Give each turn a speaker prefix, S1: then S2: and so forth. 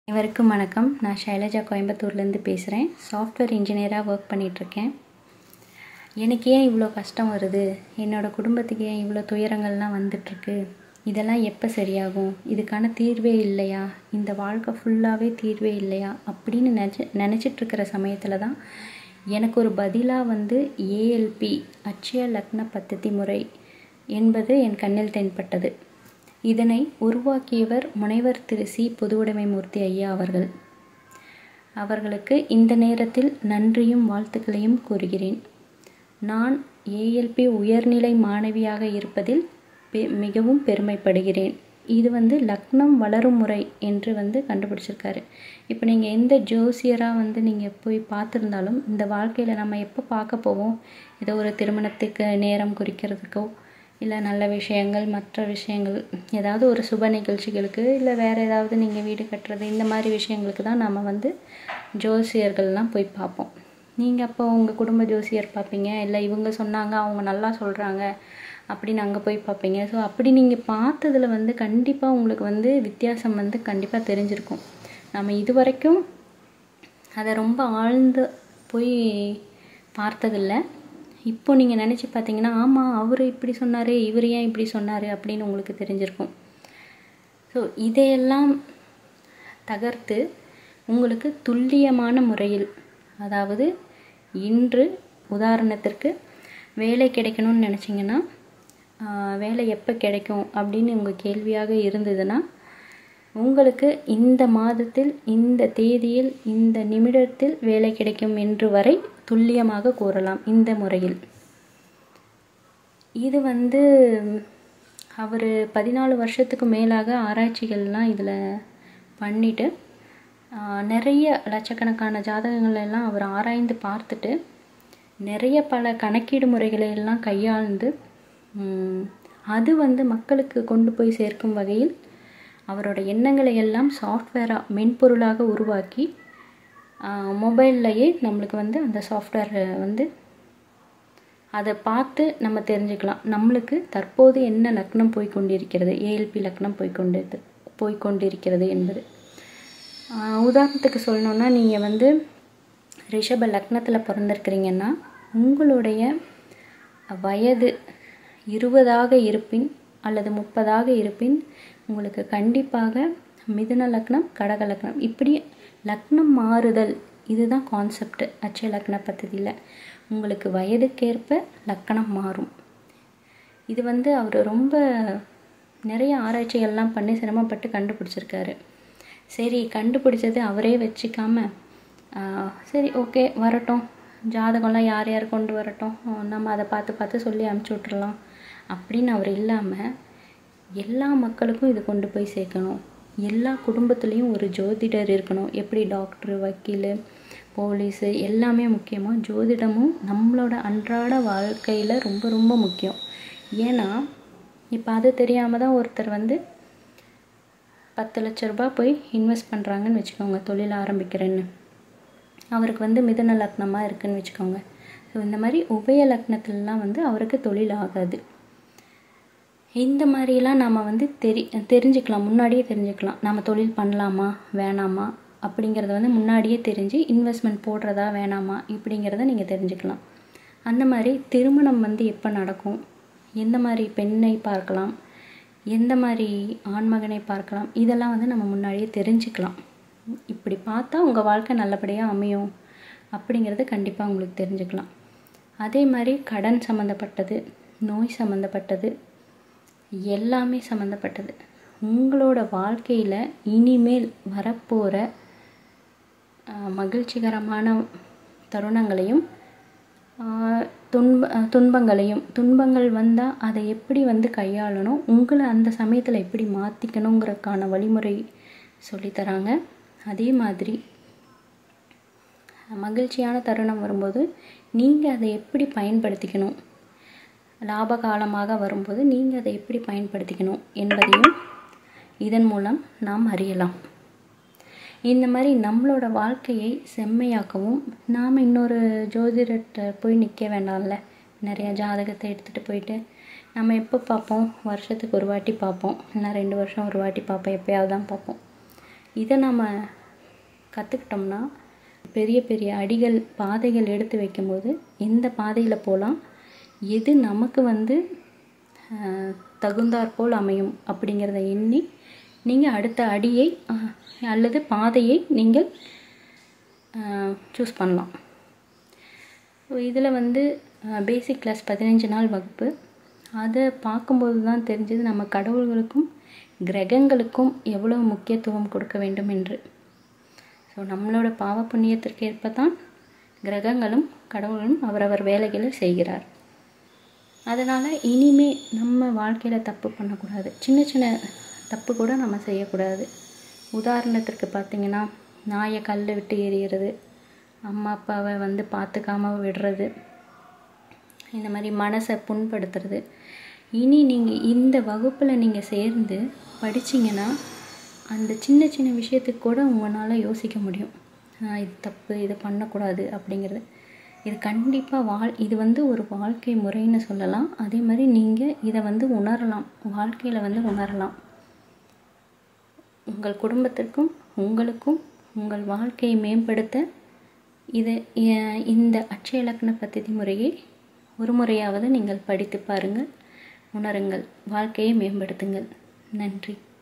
S1: அனைவருக்கும் வணக்கம் நான் ஷைலஜா கோயம்புத்தூர்லேருந்து பேசுகிறேன் சாஃப்ட்வேர் இன்ஜினியராக ஒர்க் பண்ணிகிட்ருக்கேன் எனக்கு ஏன் இவ்வளோ கஷ்டம் வருது என்னோடய குடும்பத்துக்கு ஏன் இவ்வளோ துயரங்கள்லாம் வந்துட்டுருக்கு இதெல்லாம் எப்போ சரியாகும் இதுக்கான தீர்வே இல்லையா இந்த வாழ்க்கை ஃபுல்லாகவே தீர்வே இல்லையா அப்படின்னு நினச்சி நினச்சிட்ருக்கிற சமயத்தில் தான் எனக்கு ஒரு பதிலாக வந்து ஏஎல்பி அட்சய லக்ன பத்ததி முறை என்பது என் கண்ணில் தென்பட்டது இதனை உருவாக்கியவர் முனைவர் திரு சி பொதுவுடைமைமூர்த்தி ஐயா அவர்கள் அவர்களுக்கு இந்த நேரத்தில் நன்றியும் வாழ்த்துக்களையும் கூறுகிறேன் நான் ஏஎல்பி உயர்நிலை மாணவியாக இருப்பதில் பெ மிகவும் பெருமைப்படுகிறேன் இது வந்து லக்னம் வளரும் முறை என்று வந்து கண்டுபிடிச்சிருக்காரு இப்போ நீங்கள் எந்த ஜோசியராக வந்து நீங்கள் போய் பார்த்துருந்தாலும் இந்த வாழ்க்கையில் நம்ம எப்போ பார்க்க போவோம் ஏதோ ஒரு திருமணத்துக்கு நேரம் குறிக்கிறதுக்கோ இல்லை நல்ல விஷயங்கள் மற்ற விஷயங்கள் ஏதாவது ஒரு சுப நிகழ்ச்சிகளுக்கு இல்லை வேறு ஏதாவது நீங்கள் வீடு கட்டுறது இந்த மாதிரி விஷயங்களுக்கு தான் நம்ம வந்து ஜோசியர்கள்லாம் போய் பார்ப்போம் நீங்கள் அப்போ உங்கள் குடும்ப ஜோசியர் பார்ப்பீங்க இல்லை இவங்க சொன்னாங்க அவங்க நல்லா சொல்கிறாங்க அப்படின்னு அங்கே போய் பார்ப்பீங்க ஸோ அப்படி நீங்கள் பார்த்ததில் வந்து கண்டிப்பாக உங்களுக்கு வந்து வித்தியாசம் வந்து கண்டிப்பாக தெரிஞ்சிருக்கும் நம்ம இது வரைக்கும் அதை ரொம்ப ஆழ்ந்து போய் பார்த்ததில்லை இப்போ நீங்கள் நினச்சி பார்த்தீங்கன்னா ஆமாம் அவர் இப்படி சொன்னார் இவர் ஏன் இப்படி சொன்னார் அப்படின்னு உங்களுக்கு தெரிஞ்சிருக்கும் ஸோ இதையெல்லாம் தகர்த்து உங்களுக்கு துல்லியமான முறையில் அதாவது இன்று உதாரணத்திற்கு வேலை கிடைக்கணும்னு நினச்சிங்கன்னா வேலை எப்போ கிடைக்கும் அப்படின்னு உங்கள் கேள்வியாக இருந்ததுன்னா உங்களுக்கு இந்த மாதத்தில் இந்த தேதியில் இந்த நிமிடத்தில் வேலை கிடைக்கும் என்று வரை துல்லியமாக கூறலாம் இந்த முறையில் இது வந்து அவர் பதினாலு வருஷத்துக்கு மேலாக ஆராய்ச்சிகள்லாம் இதில் பண்ணிட்டு நிறைய லட்சக்கணக்கான ஜாதகங்கள் எல்லாம் அவர் ஆராய்ந்து பார்த்துட்டு நிறைய பல கணக்கீடு முறைகளை எல்லாம் கையாழ்ந்து அது வந்து மக்களுக்கு கொண்டு போய் சேர்க்கும் வகையில் அவரோட எண்ணங்களை எல்லாம் சாஃப்ட்வேராக மென்பொருளாக உருவாக்கி மொபைல்லையே நம்மளுக்கு வந்து அந்த சாஃப்ட்வேர் வந்து அதை பார்த்து நம்ம தெரிஞ்சுக்கலாம் நம்மளுக்கு தற்போது என்ன லக்னம் போய்கொண்டிருக்கிறது ஏஎல்பி லக்னம் போய்கொண்டு போய்கொண்டிருக்கிறது என்பது உதாரணத்துக்கு சொல்லணுன்னா நீங்கள் வந்து ரிஷப லக்னத்தில் பிறந்திருக்கிறீங்கன்னா உங்களுடைய வயது இருபதாக இருப்பின் அல்லது முப்பதாக இருப்பின் உங்களுக்கு கண்டிப்பாக மிதுன லக்னம் கடக லக்னம் இப்படி லக்னம் மாறுதல் இதுதான் கான்செப்ட் அச்சய லக்ன பദ്ധதியில் உங்களுக்கு வயதுக்கேற்ப லக்கணம் மாறும் இது வந்து அவர் ரொம்ப நிறைய ஆராய்ச்சிகள்லாம் பண்ணி சிரமப்பட்டு கண்டுபிடிச்சிருக்காரு சரி கண்டுபிடிச்சது அவரே வச்சுக்காம சரி ஓகே வரட்டும் ஜாதகம்லாம் யார் யார் கொண்டு வரட்டும் நம்ம அதை பார்த்து பார்த்து சொல்லி அனுப்பிச்சி விட்றலாம் அப்படின்னு அவர் இல்லாமல் எல்லா மக்களுக்கும் இது கொண்டு போய் சேர்க்கணும் எல்லா குடும்பத்துலேயும் ஒரு ஜோதிடர் இருக்கணும் எப்படி டாக்டரு வக்கீல் போலீஸு எல்லாமே முக்கியமாக ஜோதிடமும் நம்மளோட அன்றாட வாழ்க்கையில் ரொம்ப ரொம்ப முக்கியம் ஏன்னா இப்போ அது தெரியாமல் தான் ஒருத்தர் வந்து பத்து லட்ச ரூபா போய் இன்வெஸ்ட் பண்ணுறாங்கன்னு வச்சுக்கோங்க தொழில் ஆரம்பிக்கிறேன்னு அவருக்கு வந்து மிதன லக்னமாக இருக்குதுன்னு வச்சுக்கோங்க ஸோ இந்த மாதிரி உபய லக்னத்துலலாம் வந்து அவருக்கு தொழில் ஆகாது இந்த மாதிரிலாம் நம்ம வந்து தெரி தெரிஞ்சுக்கலாம் முன்னாடியே தெரிஞ்சுக்கலாம் நம்ம தொழில் பண்ணலாமா வேணாமா அப்படிங்கிறத வந்து முன்னாடியே தெரிஞ்சு இன்வெஸ்ட்மெண்ட் போடுறதா வேணாமா இப்படிங்கிறத நீங்கள் தெரிஞ்சுக்கலாம் அந்த மாதிரி திருமணம் வந்து எப்போ நடக்கும் எந்த மாதிரி பெண்ணை பார்க்கலாம் எந்த மாதிரி ஆண்மகனை பார்க்கலாம் இதெல்லாம் வந்து நம்ம முன்னாடியே தெரிஞ்சுக்கலாம் இப்படி பார்த்தா உங்கள் வாழ்க்கை நல்லபடியாக அமையும் அப்படிங்கிறது கண்டிப்பாக உங்களுக்கு தெரிஞ்சுக்கலாம் அதே மாதிரி கடன் சம்மந்தப்பட்டது நோய் சம்மந்தப்பட்டது எல்லாமே சம்மந்தப்பட்டது உங்களோட வாழ்க்கையில் இனிமேல் வரப்போகிற மகிழ்ச்சிகரமான தருணங்களையும் துன்ப துன்பங்களையும் துன்பங்கள் வந்தால் அதை எப்படி வந்து கையாளணும் உங்களை அந்த சமயத்தில் எப்படி மாற்றிக்கணுங்கிறதுக்கான வழிமுறை சொல்லித்தராங்க அதே மாதிரி மகிழ்ச்சியான தருணம் வரும்போது நீங்கள் அதை எப்படி பயன்படுத்திக்கணும் லாப காலமாக வரும்போது நீங்கள் அதை எப்படி பயன்படுத்திக்கணும் என்பதையும் இதன் மூலம் நாம் அறியலாம் இந்த மாதிரி நம்மளோட வாழ்க்கையை செம்மையாக்கவும் நாம் இன்னொரு ஜோதிடர்கிட்ட போய் நிற்க வேண்டாம்ல நிறையா ஜாதகத்தை எடுத்துகிட்டு போயிட்டு நம்ம எப்போ பார்ப்போம் வருஷத்துக்கு ஒரு வாட்டி பார்ப்போம் இல்லைனா ரெண்டு வருஷம் ஒரு வாட்டி பார்ப்போம் எப்போயாவது தான் பார்ப்போம் இதை நம்ம கற்றுக்கிட்டோம்னா பெரிய பெரிய அடிகள் பாதைகள் எடுத்து வைக்கும்போது எந்த பாதையில் போகலாம் எது நமக்கு வந்து ஆஹ், தகுந்தாற்போல் அமையும் அப்படிங்கிறத எண்ணி நீங்கள் அடுத்த அடியை ஆஹ், அல்லது பாதையை நீங்கள் சூஸ் பண்ணலாம் இதில் வந்து பேசிக் கிளாஸ் பதினஞ்சு நாள் வகுப்பு அதை பார்க்கும்போது தான் தெரிஞ்சது நம்ம கடவுள்களுக்கும் கிரகங்களுக்கும் எவ்வளவு முக்கியத்துவம் கொடுக்க வேண்டும் என்று ஸோ நம்மளோட பாவ புண்ணியத்திற்கு ஏற்ப தான் கிரகங்களும் கடவுளும் அவரவர் வேலைகளை செய்கிறார் அதனால் இனிமே நம்ம வாழ்க்கையில் தப்பு பண்ணக்கூடாது சின்ன சின்ன தப்பு கூட நம்ம செய்யக்கூடாது உதாரணத்திற்கு பார்த்தீங்கன்னா நாயை கல்லை விட்டு எறிகிறது அம்மா அப்பாவை வந்து பார்த்துக்காம விடுறது இந்த மாதிரி மனசை புண்படுத்துறது இனி நீங்கள் இந்த வகுப்பில் நீங்கள் சேர்ந்து படிச்சீங்கன்னா அந்த சின்ன சின்ன விஷயத்துக்கு கூட உங்களால் யோசிக்க முடியும் ஆஹ் இது தப்பு இது பண்ணக்கூடாது அப்படிங்கிறது இது கண்டிப்பாக வாழ் இது வந்து ஒரு வாழ்க்கை முறைன்னு சொல்லலாம் அதே மாதிரி நீங்கள் இதை வந்து உணரலாம் வாழ்க்கையில் வந்து உணரலாம் உங்கள் குடும்பத்திற்கும் உங்களுக்கும் உங்கள் வாழ்க்கையை மேம்படுத்த இதை எ- இந்த அட்சய இலக்கண பദ്ധதி முறையை ஒரு முறையாவது நீங்கள் படித்து பாருங்கள் உணருங்கள் வாழ்க்கையை மேம்படுத்துங்கள் நன்றி